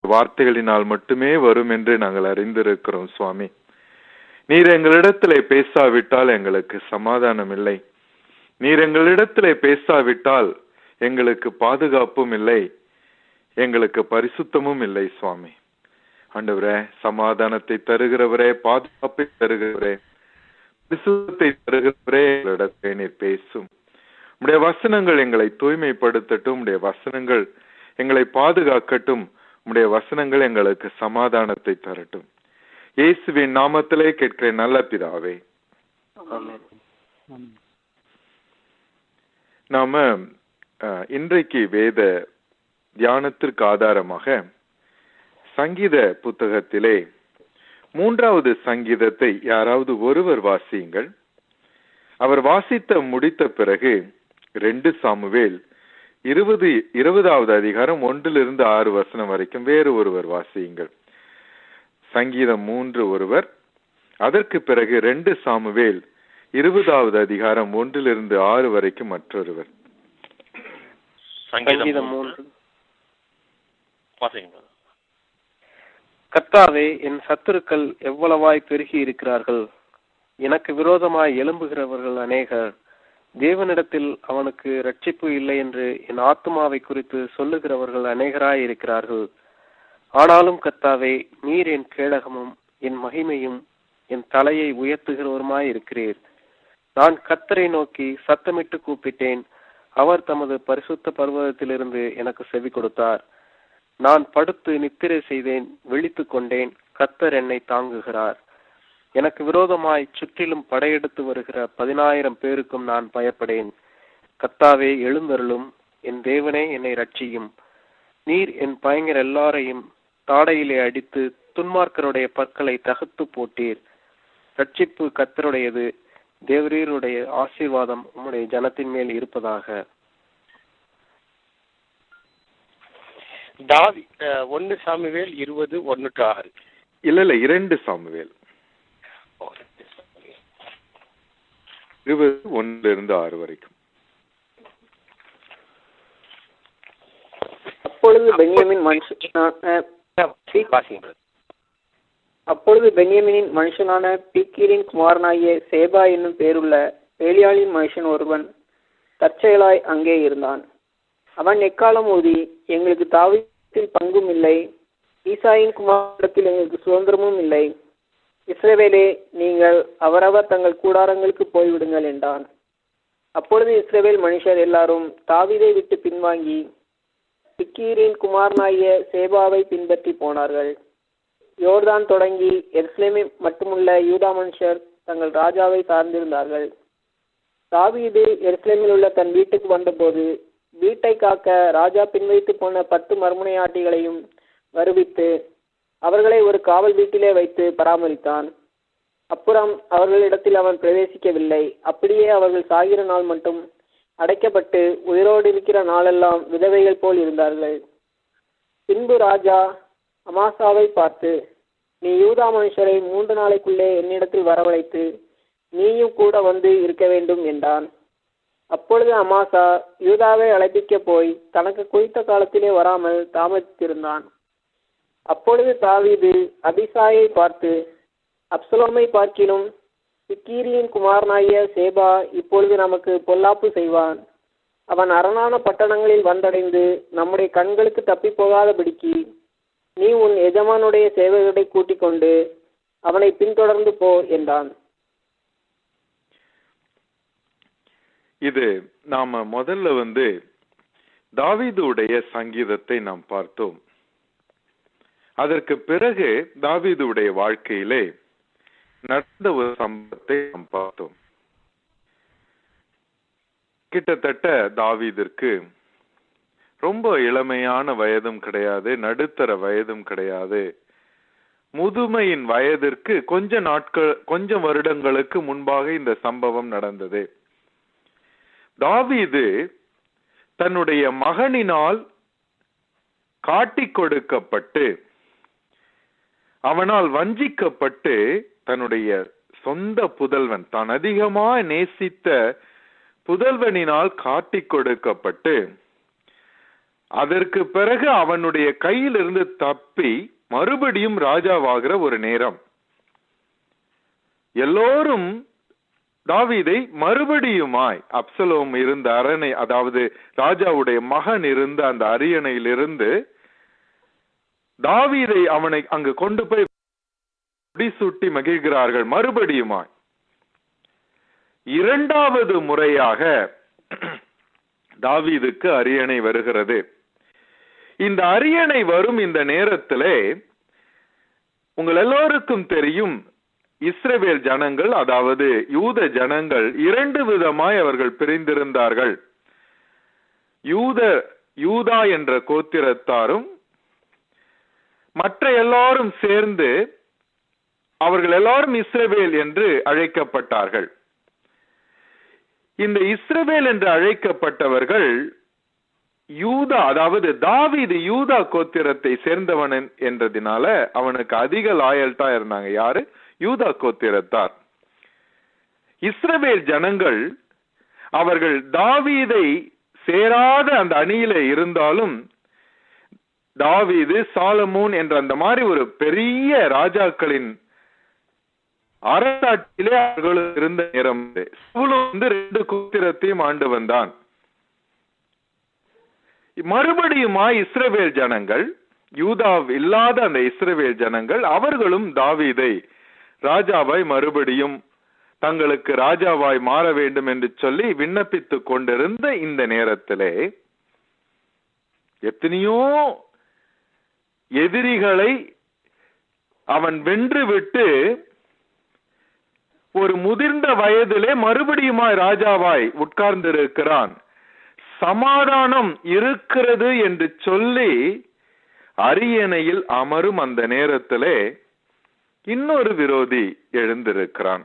வார்த்தைகளினால் மட்டுமே வரும் என்று நாங்கள் அறிந்திருக்கிறோம் சுவாமி நீர் எங்களிடத்திலே பேசாவிட்டால் எங்களுக்கு சமாதானம் இல்லை நீர் எங்களிடத்திலே பேசாவிட்டால் எங்களுக்கு பாதுகாப்பும் இல்லை எங்களுக்கு பரிசுத்தமும் இல்லை சுவாமி ஆண்டவரே சமாதானத்தை தருகிறவரே பாதுகாப்பை தருகிறவரே பரிசுத்தத்தை தருகிறவரே எங்களிடத்தை நீர் பேசும் உடைய வசனங்கள் எங்களை தூய்மைப்படுத்தட்டும் உடைய வசனங்கள் எங்களை பாதுகாக்கட்டும் உடைய வசனங்கள் எங்களுக்கு சமாதானத்தை தரட்டும் இயேசுவின் நாமத்திலே கேட்கிறேன் நல்ல பிதாவே ஆமென் நாம அஹ், இன்றைக்கு வேத தியானத்திற்கு ஆதாரமாக சங்கீத புத்தகத்திலே மூன்றாவது சங்கீதத்தை யாராவது ஒருவர் வாசியுங்கள் அவர் வாசித்த முடித்த பிறகு ரெண்டு சாமுவேல் இருபது இருபதாவது அதிகாரம் ஒன்றிலிருந்து ஆறு வசனம் வரைக்கும் வேறு ஒருவர் வாசியுங்கள் சங்கீதம் மூன்று ஒருவர் அதற்கு பிறகு ரெண்டு சாமுவேல் இருபதாவது அதிகாரம் ஒன்றிலிருந்து ஆறு வரைக்கும் மற்றொருவர் சங்கீதம் சங்கீதம் மூன்று மூன்று வாசிங்க brother. கர்த்தாவே என் சத்துருக்கள் எவ்வளவாய் பெருகி இருக்கிறார்கள் எனக்கு விரோதமாய் எழும்புகிறவர்கள் அநேகர் தேவனிடத்தில் அவனுக்கு ரட்சிப்பு இல்லை என்று என் ஆத்துமாவை குறித்து சொல்லுகிறவர்கள் அநேகராய் இருக்கிறார்கள் ஆனாலும் கர்த்தாவே நீர் என் கேடகமும் என் மகிமையும் என் தலையை உயர்த்துகிறவருமாய் இருக்கிறீர் நான் கர்த்தரை நோக்கி சத்தமிட்டு கூப்பிட்டேன் அவர் தமது பரிசுத்த பர்வதத்திலிருந்து எனக்கு செவி கொடுத்தார் நான் படுத்து நித்திரை செய்தேன் விழித்துக் கொண்டேன் கர்த்தர் என்னை தாங்குகிறார் எனக்கு விரோதமாய் சுற்றிலும் படையெடுத்து வருகிற பதினாயிரம் பேருக்கும் நான் பயப்படேன் கர்த்தாவே எழுந்தருளும் என் தேவனே என்னை ரட்சியும் நீர் என் பயங்கர எல்லாரையும் தாடையிலே அடித்து துன்மார்க்கருடைய பற்களை தகர்த்து போட்டீர் ரட்சிப்பு கர்த்தருடையது தேவரீருடைய ஆசீர்வாதம் உம்முடைய ஜனத்தின் மேல் இருப்பதாக தாவி அஹ், ஒன்னு சாமுவேல் இருபது ஒன்னு டு ஆறு இல்ல இல்ல இரண்டு சாமுவேல் இருபது ஒன்னுல இருந்து ஆறு வரைக்கும் அப்பொழுது பென்யமின் மனுஷனான வாசிங்க brother. அப்பொழுது பென்யமினின் மனுஷனான பீக்கீரின் குமாரனாகிய சேபா என்னும் பேருள்ள ஏலியாளின் மனுஷன் ஒருவன் தற்செயலாய் அங்கே இருந்தான் அவன் எக்காலம் ஊதி எங்களுக்கு தாவீதில் பங்கும் இல்லை ஈசாயின் குமாரத்தில் எங்களுக்கு சுதந்திரமும் இல்லை இஸ்ரவேலே நீங்கள் அவரவர் தங்கள் கூடாரங்களுக்கு போய்விடுங்கள் என்றான் அப்பொழுது இஸ்ரவேல் மனுஷர் எல்லாரும் தாவீதை விட்டு பின்வாங்கி பிக்கீரின் குமாரனாகிய சேபாவை பின்பற்றி போனார்கள் யோர்தான் தொடங்கி எருசலேமை மட்டுமுள்ள யூதா மனுஷர் தங்கள் ராஜாவை சார்ந்திருந்தார்கள் தாவீது எருசலேமில் உள்ள தன் வீட்டுக்கு வந்தபோது வீட்டை காக்க ராஜா பின்வைத்து போன பத்து மறுமுனையாட்டிகளையும் வருவித்து அவர்களை ஒரு காவல் வீட்டிலே வைத்து பராமரித்தான் அப்புறம் அவர்களிடத்தில் அவன் பிரவேசிக்கவில்லை அப்படியே அவர்கள் சாகிற நாள் மட்டும் அடைக்கப்பட்டு உயிரோடு இருக்கிற நாளெல்லாம் விதவைகள் போல் இருந்தார்கள் பின்பு ராஜா அமாசாவை பார்த்து நீ யூதா மனுஷரை மூன்று நாளைக்குள்ளே என்னிடத்தில் வரவழைத்து நீயும் கூட வந்து இருக்க வேண்டும் என்றான் அப்பொழுது அமாசா யூதாவை அழைப்பிக்க போய் தனக்கு குறித்த காலத்திலே வராமல் தாமதித்திருந்தான் அப்பொழுது தாவீது அபிசாயை பார்த்து அப்சலோமை பார்க்கிலும் சிக்கீரியின் குமாரனாகிய சேபா இப்பொழுது நமக்கு பொல்லாப்பு செய்வான் அவன் அரணான பட்டணங்களில் வந்தடைந்து நம்முடைய கண்களுக்கு தப்பி போகாதபடிக்கு நீ உன் எஜமானுடைய சேவகரை கூட்டிக் கொண்டு அவனை பின்தொடர்ந்து போ என்றான் இது நாம முதல்ல வந்து தாவீதுடைய சங்கீதத்தை நாம் பார்த்தோம் அதற்கு பிறகு தாவீதுடைய வாழ்க்கையிலே நடந்த ஒரு சம்பவத்தை நாம் பார்த்தோம் கிட்டத்தட்ட தாவீதிற்கு ரொம்ப இளமையான வயதும் கிடையாது நடுத்தர வயதும் கிடையாது முதுமையின் வயதிற்கு கொஞ்ச நாட்கள் கொஞ்சம் வருடங்களுக்கு முன்பாக இந்த சம்பவம் நடந்தது தாவீது தன்னுடைய மகனினால் காட்டிக் கொடுக்கப்பட்டு அவனால் வஞ்சிக்கப்பட்டு தன்னுடைய சொந்த புதல்வன் தான் அதிகமாய் நேசித்த புதல்வனினால் காட்டிக் கொடுக்கப்பட்டு அதற்கு பிறகு அவனுடைய கையிலிருந்து தப்பி மறுபடியும் ராஜாவாகிற ஒரு நேரம் எல்லோரும் தாவீதை மறுபடியுமாய் அப்சலோம் இருந்த அரணை அதாவது ராஜாவுடைய மகன் இருந்த அந்த அரியணையிலிருந்து தாவீதை அவனை அங்கு கொண்டு போய் முடிசூட்டி மகிழ்கிறார்கள் மறுபடியுமாய் இரண்டாவது முறையாக தாவீதுக்கு அரியணை வருகிறது இந்த அரியணை வரும் இந்த நேரத்திலே உங்கள் எல்லோருக்கும் தெரியும் இஸ்ரவேல் ஜனங்கள் அதாவது யூத ஜனங்கள் இரண்டு விதமாய் அவர்கள் பிரிந்திருந்தார்கள் யூத யூதா என்ற கோத்திரத்தாரும் மற்ற எல்லாரும் சேர்ந்து அவர்கள் எல்லாரும் இஸ்ரவேல் என்று அழைக்கப்பட்டார்கள் இந்த இஸ்ரவேல் என்று அழைக்கப்பட்டவர்கள் யூதா அதாவது தாவீது யூதா கோத்திரத்தை சேர்ந்தவன் என்றதினால அவனுக்கு அதிக லாயல்ட்டா இருந்தாங்க யாரு யூதா கோத்திரத்தார் இஸ்ரவேல் ஜனங்கள் அவர்கள் தாவீதை சேராத அந்த அணியில இருந்தாலும் தாவீது சாலமோன் என்ற அந்த மாதிரி ஒரு பெரிய ராஜாக்களின் அரசாட்சியிலே அவர்களும் இருந்த நேரம் இது. சவுலும் வந்து ரெண்டு கோத்திரத்தையும் ஆண்டு வந்தான் மறுபடியுமா இஸ்ரவேல் ஜனங்கள் யூதா இல்லாத அந்த இஸ்ரவேல் ஜனங்கள் அவர்களும் தாவீதை ராஜாவாய் மறுபடியும் தங்களுக்கு ராஜாவாய் மாற வேண்டும் என்று சொல்லி விண்ணப்பித்துக் கொண்டிருந்த இந்த நேரத்திலே எத்தனையோ எதிரிகளை அவன் வென்றுவிட்டு ஒரு முதிர்ந்த வயதிலே மறுபடியுமாய் ராஜாவாய் உட்கார்ந்திருக்கிறான் சமாதானம் இருக்கிறது என்று சொல்லி அரியணையில் அமரும் அந்த நேரத்திலே இன்னொரு விரோதி எழுந்திருக்கிறான்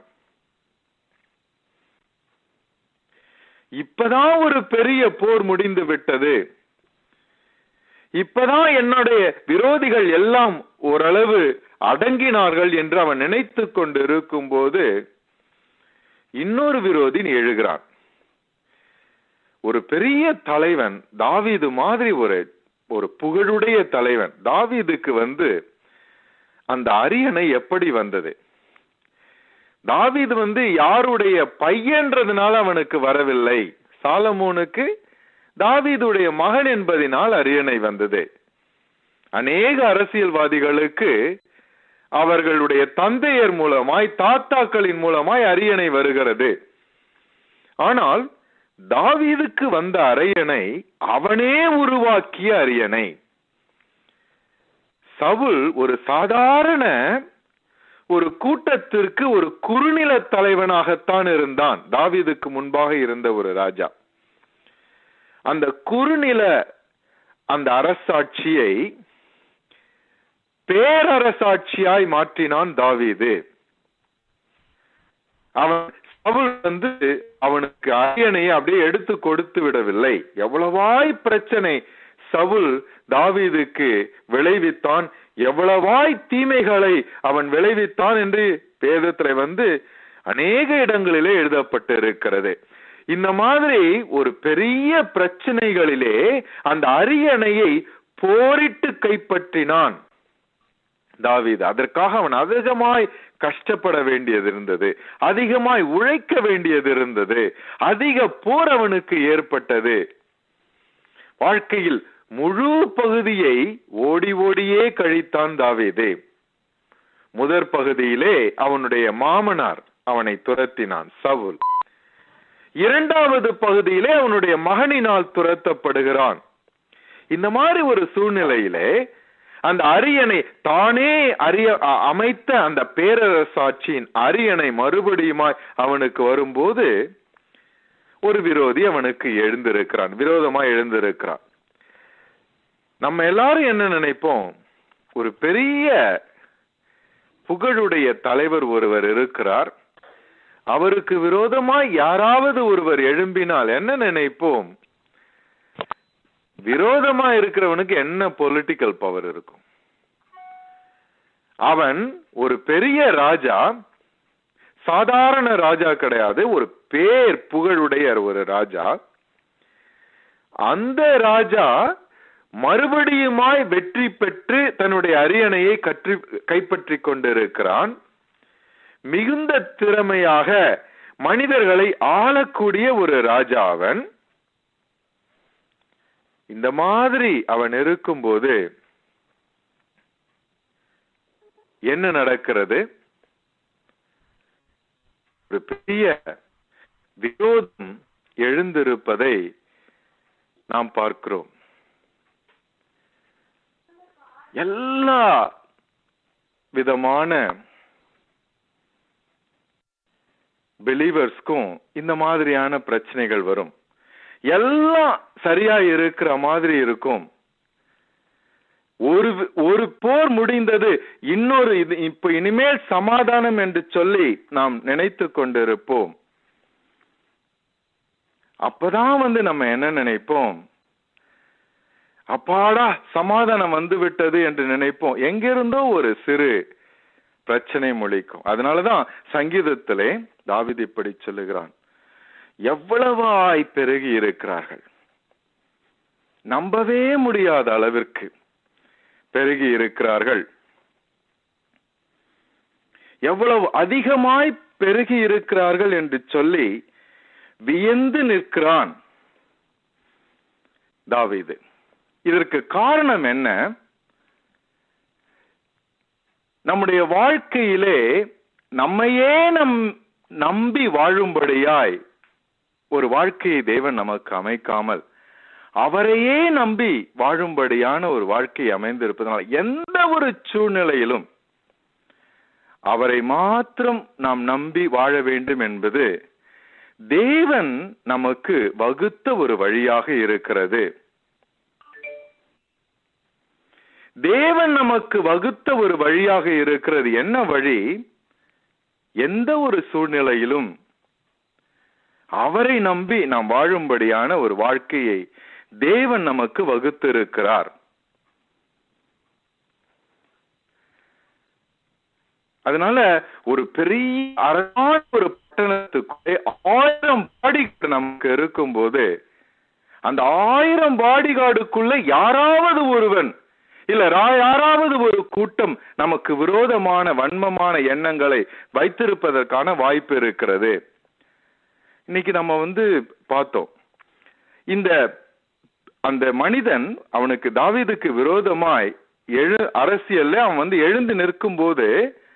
இப்பதான் ஒரு பெரிய போர் முடிந்து விட்டது இப்பதான் என்னுடைய விரோதிகள் எல்லாம் ஓரளவு அடங்கினார்கள் என்று அவன் நினைத்துக் கொண்டு இருக்கும்போது இன்னொரு விரோதி எழுகிறான் ஒரு பெரிய தலைவன் தாவீது மாதிரி ஒரு ஒரு புகழுடைய தலைவன் தாவீதுக்கு வந்து அந்த அரியணை எப்படி வந்தது தாவீது வந்து யாருடைய பையன்றதுனால அவனுக்கு வரவில்லை சாலமோனுக்கு தாவீதுடைய மகன் என்பதினால் அரியணை வந்தது அநேக அரசியல்வாதிகளுக்கு அவர்களுடைய தந்தையர் மூலமாய் தாத்தாக்களின் மூலமாய் அரியணை வருகிறது ஆனால் தாவீதுக்கு வந்த அரியணை அவனே உருவாக்கிய அரியணை சவுல் ஒரு சாதாரண ஒரு கூட்டத்திற்கு ஒரு குறுநில தலைவனாகத்தான் இருந்தான் தாவீதுக்கு முன்பாக இருந்த ஒரு ராஜா அந்த குறுநில அந்த அரசாட்சியை பேரரசாட்சியாய் மாற்றினான் தாவீது அவன் சவுல் வந்து அவனுக்கு அரியணையை அப்படியே எடுத்து கொடுத்து விடவில்லை எவ்வளவாய் பிரச்சனை சவுல் தாவீதுக்கு விளைவித்தான் எவ்வளவாய் தீமைகளை அவன் விளைவித்தான் என்று வேதத்துல வந்து அநேக இடங்களிலே எழுதப்பட்டு இருக்கிறது இந்த மாதிரி ஒரு பெரிய பிரச்சனைகளிலே அந்த அரியணையை போரிட்டு கைப்பற்றினான் தாவீது அதற்காக அவன் அதிகமாய் கஷ்டப்பட வேண்டியது இருந்தது அதிகமாய் உழைக்க வேண்டியது இருந்தது அதிக போர் அவனுக்கு ஏற்பட்டது வாழ்க்கையில் முழு பகுதியை ஓடி ஓடியே கழித்தான் தாவீது முதற் பகுதியிலே அவனுடைய மாமனார் அவனை துரத்தினான் சவுல் இரண்டாவது பகுதியிலே அவனுடைய மகனினால் துரத்தப்படுகிறான் இந்த மாதிரி ஒரு சூழ்நிலையிலே அந்த அரியணை தானே அறிய அ- அமைத்த அந்த பேரரசாட்சியின் அரியணை மறுபடியுமாய் அவனுக்கு வரும்போது ஒரு விரோதி அவனுக்கு எழுந்திருக்கிறான் விரோதமா எழுந்திருக்கிறான் நம்ம எல்லாரும் என்ன நினைப்போம் ஒரு பெரிய புகழுடைய தலைவர் ஒருவர் இருக்கிறார் அவருக்கு விரோதமாய் யாராவது ஒருவர் எழும்பினால் என்ன நினைப்போம் விரோதமா இருக்கிறவனுக்கு என்ன பொலிட்டிக்கல் பவர் இருக்கும் அவன் ஒரு பெரிய ராஜா சாதாரண ராஜா கிடையாது ஒரு பேர் புகழுடைய ஒரு ராஜா அந்த ராஜா மறுபடியுமாய் வெற்றி பெற்று தன்னுடைய அரியணையை கற்றி கைப்பற்றிக் கொண்டிருக்கிறான் மிகுந்த திறமையாக மனிதர்களை ஆளக்கூடிய ஒரு ராஜா அவன் இந்த மாதிரி அவன் இருக்கும்போது என்ன நடக்கிறது ஒரு பெரிய விரோதம் எழுந்திருப்பதை நாம் பார்க்கிறோம் எல்லா விதமான பிலீவர்ஸ்க்கும் இந்த மாதிரியான பிரச்சனைகள் வரும் எல்லாம் சரியா இருக்கிற மாதிரி இருக்கும் ஒரு ஒரு போர் முடிந்தது இன்னொரு இது இப்ப இனிமேல் சமாதானம் என்று சொல்லி நாம் நினைத்து கொண்டிருப்போம் அப்பதான் வந்து நம்ம என்ன நினைப்போம் அப்பாடா சமாதானம் வந்து விட்டது என்று நினைப்போம் எங்கிருந்தோ ஒரு சிறு பிரச்சனை முழிக்கும் அதனாலதான் சங்கீதத்திலே தாவிது இப்படி சொல்லுகிறான் எவ்வளவாய் பெருகி இருக்கிறார்கள் நம்பவே முடியாத அளவிற்கு பெருகி இருக்கிறார்கள் எவ்வளவு அதிகமாய் பெருகி இருக்கிறார்கள் என்று சொல்லி வியந்து நிற்கிறான் தாவீது இதற்கு காரணம் என்ன நம்முடைய வாழ்க்கையிலே நம்மையே நம் நம்பி வாழும்படியாய் ஒரு வாழ்க்கையை தேவன் நமக்கு அமைக்காமல் அவரையே நம்பி வாழும்படியான ஒரு வாழ்க்கை அமைந்திருப்பதனால் எந்த ஒரு சூழ்நிலையிலும் அவரை மாத்திரம் நாம் நம்பி வாழ வேண்டும் என்பது தேவன் நமக்கு வகுத்த ஒரு வழியாக இருக்கிறது தேவன் நமக்கு வகுத்த ஒரு வழியாக இருக்கிறது என்ன வழி எந்த ஒரு சூழ்நிலையிலும் அவரை நம்பி நாம் வாழும்படியான ஒரு வாழ்க்கையை தேவன் நமக்கு வகுத்திருக்கிறார் அதனால ஒரு பெரிய அழகான ஒரு பட்டணத்துக்குள்ளே ஆயிரம் பாடிகார்டு நமக்கு இருக்கும்போது அந்த ஆயிரம் பாடிகார்டுக்குள்ள யாராவது ஒருவன் இல்ல ரா- யாராவது ஒரு கூட்டம் நமக்கு விரோதமான வன்மமான எண்ணங்களை வைத்திருப்பதற்கான வாய்ப்பு இருக்கிறது இன்னைக்கு நம்ம வந்து பார்த்தோம் இந்த அந்த மனிதன் அவனுக்கு தாவீதுக்கு விரோதமாய் எழு அரசியல்ல அவன் வந்து எழுந்து நிற்கும் போது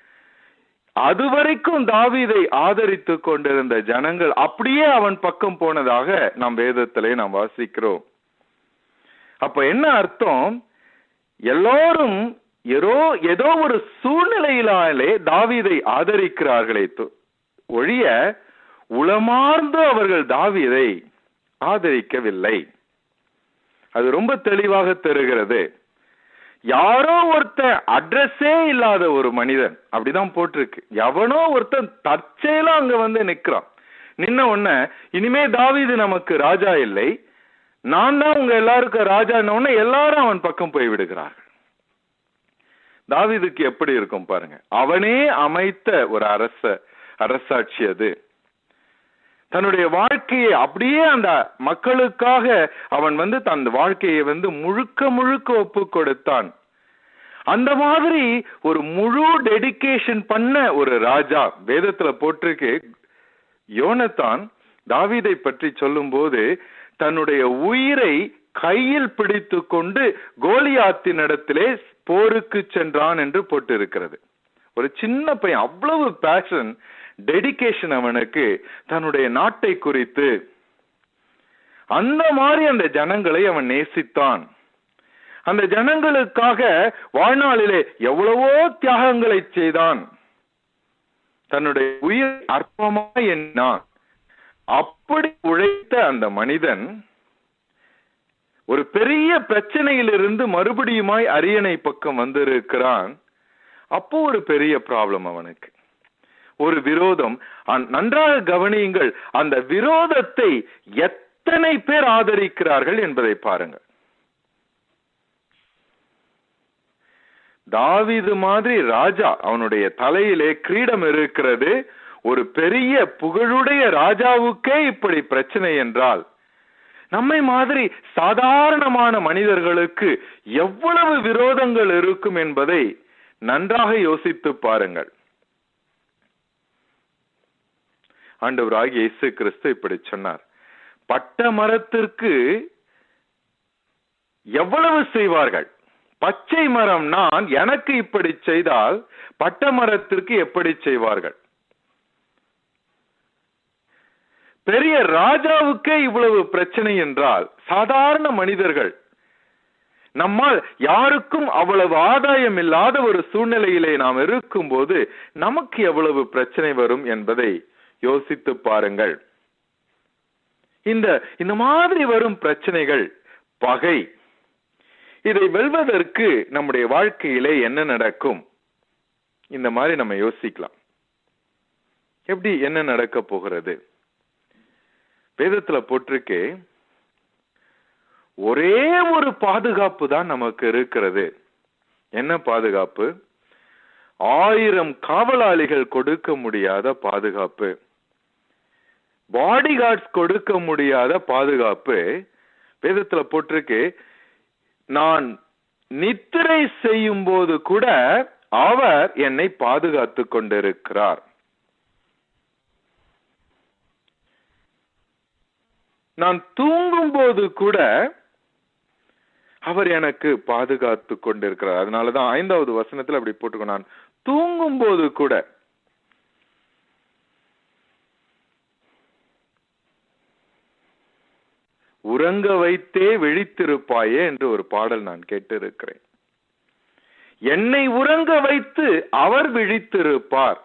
அதுவரைக்கும் தாவீதை ஆதரித்து கொண்டிருந்த ஜனங்கள் அப்படியே அவன் பக்கம் போனதாக நாம் வேதத்திலே நாம் வாசிக்கிறோம் அப்ப என்ன அர்த்தம் எல்லோரும் ஏதோ ஏதோ ஒரு சூழ்நிலையிலாலே தாவீதை ஆதரிக்கிறார்களே து- ஒழிய உளமார்ந்து அவர்கள் தாவீதை ஆதரிக்கவில்லை அது ரொம்ப தெளிவாக தெரிகிறது யாரோ ஒருத்தன் அட்ரஸே இல்லாத ஒரு மனிதன் அப்படிதான் போட்டிருக்கு எவனோ ஒருத்தன் தற்செயலா அங்க வந்து நிக்கிறான் நின்ன உடனே இனிமே தாவீது நமக்கு ராஜா இல்லை நான் தான் உங்க எல்லாருக்கும் ராஜா உடனே எல்லாரும் அவன் பக்கம் போய் விடுகிறார்கள் தாவீதுக்கு எப்படி இருக்கும் பாருங்க அவனே அமைத்த ஒரு அரச அரசாட்சி அது தன்னுடைய வாழ்க்கையை அப்படியே அந்த மக்களுக்காக அவன் வந்து தன் வாழ்க்கையை வந்து முழுக்க முழுக்க ஒப்பு கொடுத்தான் அந்த மாதிரி ஒரு முழு டெடிகேஷன் பண்ண ஒரு ராஜா வேதத்துல போட்டிருக்கு யோனத்தான் தாவீதை பற்றி சொல்லும்போது தன்னுடைய உயிரை கையில் பிடித்து கொண்டு கோலியாத்தினிடத்திலே போருக்கு சென்றான் என்று போட்டிருக்கிறது ஒரு சின்ன பையன் அவ்வளவு பேஷன் டெடிகேஷன் அவனுக்கு தன்னுடைய நாட்டை குறித்து அந்த மாதிரி அந்த ஜனங்களை அவன் நேசித்தான் அந்த ஜனங்களுக்காக வாழ்நாளிலே எவ்வளவோ தியாகங்களை செய்தான் தன்னுடைய உயிர் அற்பமாய் எண்ணான் அப்படி உழைத்த அந்த மனிதன் ஒரு பெரிய பிரச்சனையிலிருந்து மறுபடியுமாய் அரியணை பக்கம் வந்திருக்கிறான் அப்போ ஒரு பெரிய ப்ராப்ளம் அவனுக்கு ஒரு விரோதம் அந்- நன்றாக கவனியுங்கள் அந்த விரோதத்தை எத்தனை பேர் ஆதரிக்கிறார்கள் என்பதை பாருங்கள் தாவீது மாதிரி ராஜா அவனுடைய தலையிலே கிரீடம் இருக்கிறது ஒரு பெரிய புகழுடைய ராஜாவுக்கே இப்படி பிரச்சனை என்றால் நம்மை மாதிரி சாதாரணமான மனிதர்களுக்கு எவ்வளவு விரோதங்கள் இருக்கும் என்பதை நன்றாக யோசித்து பாருங்கள் ஆண்டவராகிய இயேசு கிறிஸ்து இப்படி சொன்னார் பட்ட மரத்திற்கு எவ்வளவு செய்வார்கள் பச்சை மரம் நான் எனக்கு இப்படி செய்தால் பட்ட மரத்திற்கு எப்படி செய்வார்கள் பெரிய ராஜாவுக்கே இவ்வளவு பிரச்சனை என்றால் சாதாரண மனிதர்கள் நம்மால் யாருக்கும் அவ்வளவு ஆதாயம் இல்லாத ஒரு சூழ்நிலையிலே நாம் இருக்கும்போது நமக்கு எவ்வளவு பிரச்சனை வரும் என்பதை யோசித்து பாருங்கள் இந்த இந்த மாதிரி வரும் பிரச்சனைகள் பகை இதை வெல்வதற்கு நம்முடைய வாழ்க்கையிலே என்ன நடக்கும் இந்த மாதிரி நம்ம யோசிக்கலாம் எப்படி என்ன நடக்க போகிறது வேதத்துல போட்டிருக்கே ஒரே ஒரு பாதுகாப்பு தான் நமக்கு இருக்கிறது என்ன பாதுகாப்பு ஆயிரம் காவலாளிகள் கொடுக்க முடியாத பாதுகாப்பு பாடி கார்ட்ஸ் கொடுக்க முடியாத பாதுகாப்பு வேதத்துல போட்டிருக்கு நான் நித்திரை செய்யும் போது கூட அவர் என்னை பாதுகாத்து கொண்டிருக்கிறார் நான் தூங்கும் போது கூட அவர் எனக்கு பாதுகாத்து கொண்டிருக்கிறார் அதனாலதான் ஐந்தாவது வசனத்துல அப்படி போட்டுக்கோ நான் தூங்கும் போது கூட உறங்க வைத்தே விழித்திருப்பாயே என்று ஒரு பாடல் நான் கேட்டிருக்கிறேன் என்னை உறங்க வைத்து அவர் விழித்திருப்பார்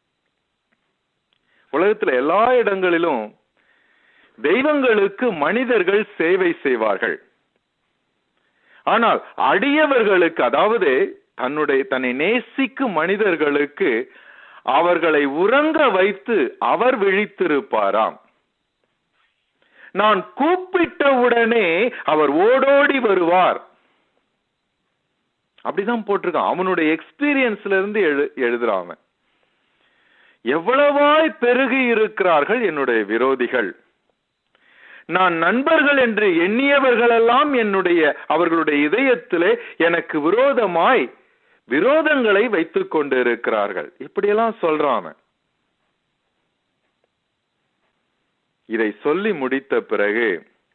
உலகத்துல எல்லா இடங்களிலும் தெய்வங்களுக்கு மனிதர்கள் சேவை செய்வார்கள் ஆனால் அடியவர்களுக்கு அதாவது தன்னுடைய தன்னை நேசிக்கும் மனிதர்களுக்கு அவர்களை உறங்க வைத்து அவர் விழித்திருப்பாராம் நான் கூப்பிட்டவுடனே அவர் ஓடோடி வருவார் அப்படிதான் போட்டிருக்கான் அவனுடைய எக்ஸ்பீரியன்ஸ்ல இருந்து எழு எழுதுறான் அவன் எவ்வளவாய் பெருகி இருக்கிறார்கள் என்னுடைய விரோதிகள் நான் நண்பர்கள் என்று எண்ணியவர்களெல்லாம் என்னுடைய அவர்களுடைய இதயத்திலே எனக்கு விரோதமாய் விரோதங்களை வைத்துக் கொண்டு இருக்கிறார்கள் இப்படியெல்லாம் சொல்றான் அவன் இதை சொல்லி முடித்த பிறகு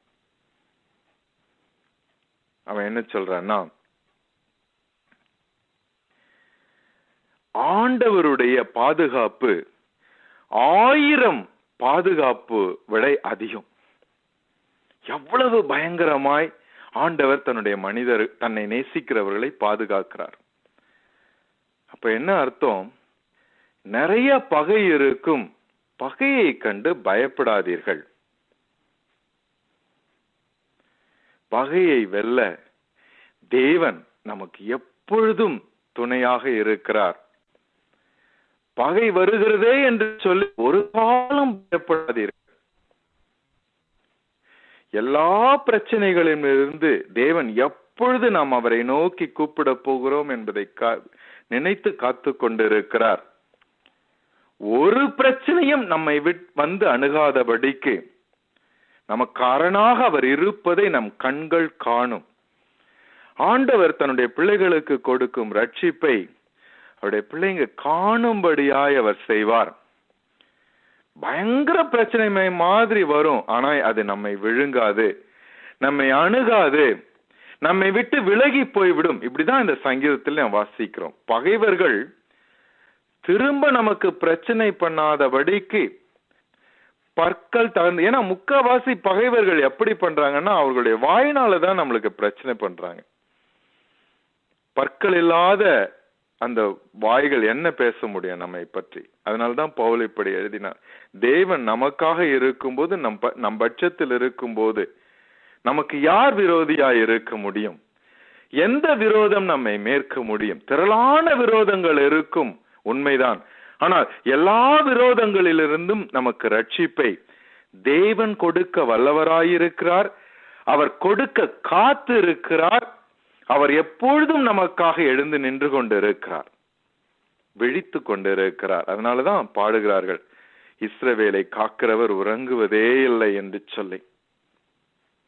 அவன் என்ன சொல்றான்னா ஆண்டவருடைய பாதுகாப்பு ஆயிரம் பாதுகாப்பு விட அதிகம் எவ்வளவு பயங்கரமாய் ஆண்டவர் தன்னுடைய மனிதர் தன்னை நேசிக்கிறவர்களை பாதுகாக்கிறார் அப்ப என்ன அர்த்தம் நிறைய பகை இருக்கும் பகையை கண்டு பயப்படாதீர்கள் பகையை வெல்ல தேவன் நமக்கு எப்பொழுதும் துணையாக இருக்கிறார் பகை வருகிறதே என்று சொல்லி ஒரு காலம் பயப்படாதீர்கள் எல்லா பிரச்சனைகளிலிருந்து தேவன் எப்பொழுது நாம் அவரை நோக்கி கூப்பிட போகிறோம் என்பதை நினைத்து காத்து கொண்டிருக்கிறார் ஒரு பிரச்சனையும் நம்மை விட் வந்து அணுகாதபடிக்கு நமக்கு அரணாக அவர் இருப்பதை நம் கண்கள் காணும் ஆண்டவர் தன்னுடைய பிள்ளைகளுக்கு கொடுக்கும் ரட்சிப்பை அவருடைய பிள்ளைங்க காணும்படியாய் அவர் செய்வார் பயங்கர பிரச்சனை மாதிரி வரும் ஆனா அது நம்மை விழுங்காது நம்மை அணுகாது நம்மை விட்டு விலகி போய்விடும் இப்படிதான் இந்த சங்கீதத்தில் நாம் வாசிக்கிறோம் பகைவர்கள் திரும்ப நமக்கு பிரச்சனை பண்ணாதபடிக்கு பற்கள் தகுந்த ஏன்னா முக்காவாசி பகைவர்கள் எப்படி பண்றாங்கன்னா அவர்களுடைய வாயினால தான் நம்மளுக்கு பிரச்சனை பண்றாங்க பற்கள் இல்லாத அந்த வாய்கள் என்ன பேச முடியும் நம்மை பற்றி அதனால்தான் பவுல் இப்படி எழுதினார் தேவன் நமக்காக இருக்கும்போது நம் நம் பட்சத்தில் இருக்கும்போது நமக்கு யார் விரோதியா இருக்க முடியும் எந்த விரோதம் நம்மை மேற்க முடியும் திரளான விரோதங்கள் இருக்கும் உண்மைதான் ஆனால் எல்லா விரோதங்களிலிருந்தும் நமக்கு ரட்சிப்பை தேவன் கொடுக்க வல்லவராயிருக்கிறார் அவர் கொடுக்க காத்து இருக்கிறார் அவர் எப்பொழுதும் நமக்காக எழுந்து நின்று கொண்டிருக்கிறார் விழித்து கொண்டிருக்கிறார் அதனாலதான் பாடுகிறார்கள் இஸ்ரவேலை காக்கிறவர் உறங்குவதே இல்லை என்று சொல்லி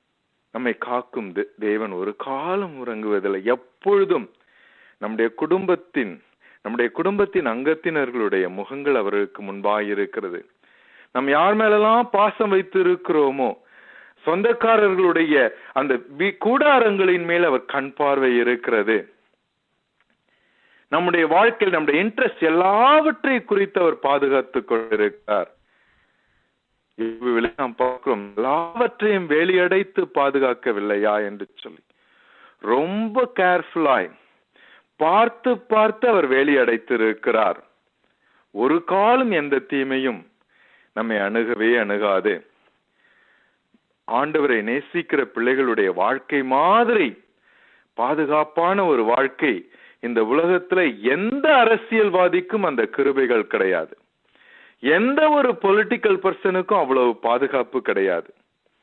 நம்மை காக்கும் தே- தேவன் ஒரு காலம் உறங்குவதில்லை எப்பொழுதும் நம்முடைய குடும்பத்தின் நம்முடைய குடும்பத்தின் அங்கத்தினர்களுடைய முகங்கள் அவர்களுக்கு முன்பாக இருக்கிறது நாம் யார் மேலெல்லாம் பாசம் வைத்து இருக்கிறோமோ சொந்தக்காரர்களுடைய அந்த வி- கூடாரங்களின் மேல் அவர் கண் பார்வை இருக்கிறது நம்முடைய வாழ்க்கையில் நம்முடைய இன்ட்ரெஸ்ட் எல்லாவற்றை குறித்து அவர் பாதுகாத்துக் கொண்டிருக்கிறார் இவ்விலே நாம் பார்க்கிறோம் எல்லாவற்றையும் வேலியடைத்து பாதுகாக்கவில்லையா என்று சொல்லி ரொம்ப கேர்ஃபுல்லாய் பார்த்து பார்த்து அவர் வேலியடைத்து இருக்கிறார் ஒரு காலம் எந்த தீமையும் நம்மை அணுகவே அணுகாது ஆண்டவரை நேசிக்கிற பிள்ளைகளுடைய வாழ்க்கை மாதிரி பாதுகாப்பான ஒரு வாழ்க்கை இந்த உலகத்துல எந்த அரசியல்வாதிக்கும் அந்த கிருபைகள் கிடையாது எந்த ஒரு பொலிட்டிக்கல் பர்சனுக்கும் அவ்வளவு பாதுகாப்பு கிடையாது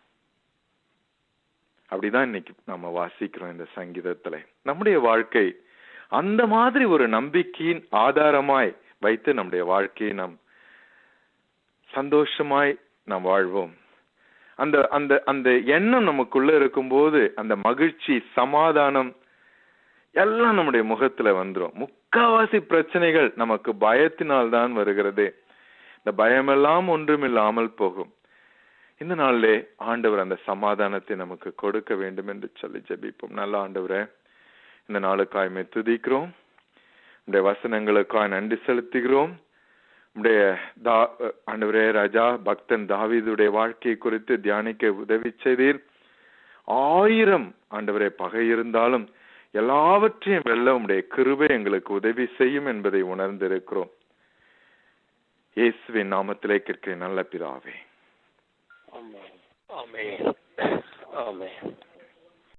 அப்படிதான் இன்னைக்கு நம்ம வாசிக்கிறோம் இந்த சங்கீதத்துல நம்முடைய வாழ்க்கை அந்த மாதிரி ஒரு நம்பிக்கையின் ஆதாரமாய் வைத்து நம்முடைய வாழ்க்கையை நாம் சந்தோஷமாய் நாம் வாழ்வோம் அந்த அந்த அந்த எண்ணம் நமக்குள்ள இருக்கும்போது அந்த மகிழ்ச்சி சமாதானம் எல்லாம் நம்முடைய முகத்துல வந்துரும் முக்காவாசி பிரச்சனைகள் நமக்கு பயத்தினால் தான் வருகிறது இந்த பயமெல்லாம் ஒன்றுமில்லாமல் போகும் இந்த நாளிலே ஆண்டவர் அந்த சமாதானத்தை நமக்கு கொடுக்க வேண்டும் என்று சொல்லி ஜெபிப்போம் நல்ல ஆண்டவரே இந்த நாளுக்காய் மே துதிக்கிறோம் உடைய வசனங்களுக்காய் நன்றி செலுத்துகிறோம் உடைய தா ஆண்டவரே ராஜா பக்தன் தாவீதுடைய வாழ்க்கை குறித்து தியானிக்க உதவி செய்தீர் ஆயிரம் ஆண்டவரே பகை இருந்தாலும் எல்லாவற்றையும் வெல்ல உடைய கிருபை எங்களுக்கு உதவி செய்யும் என்பதை உணர்ந்திருக்கிறோம் இயேசுவின் நாமத்திலே கேட்கிறேன் நல்ல பிதாவே ஆமென் ஆமென் ஆமென்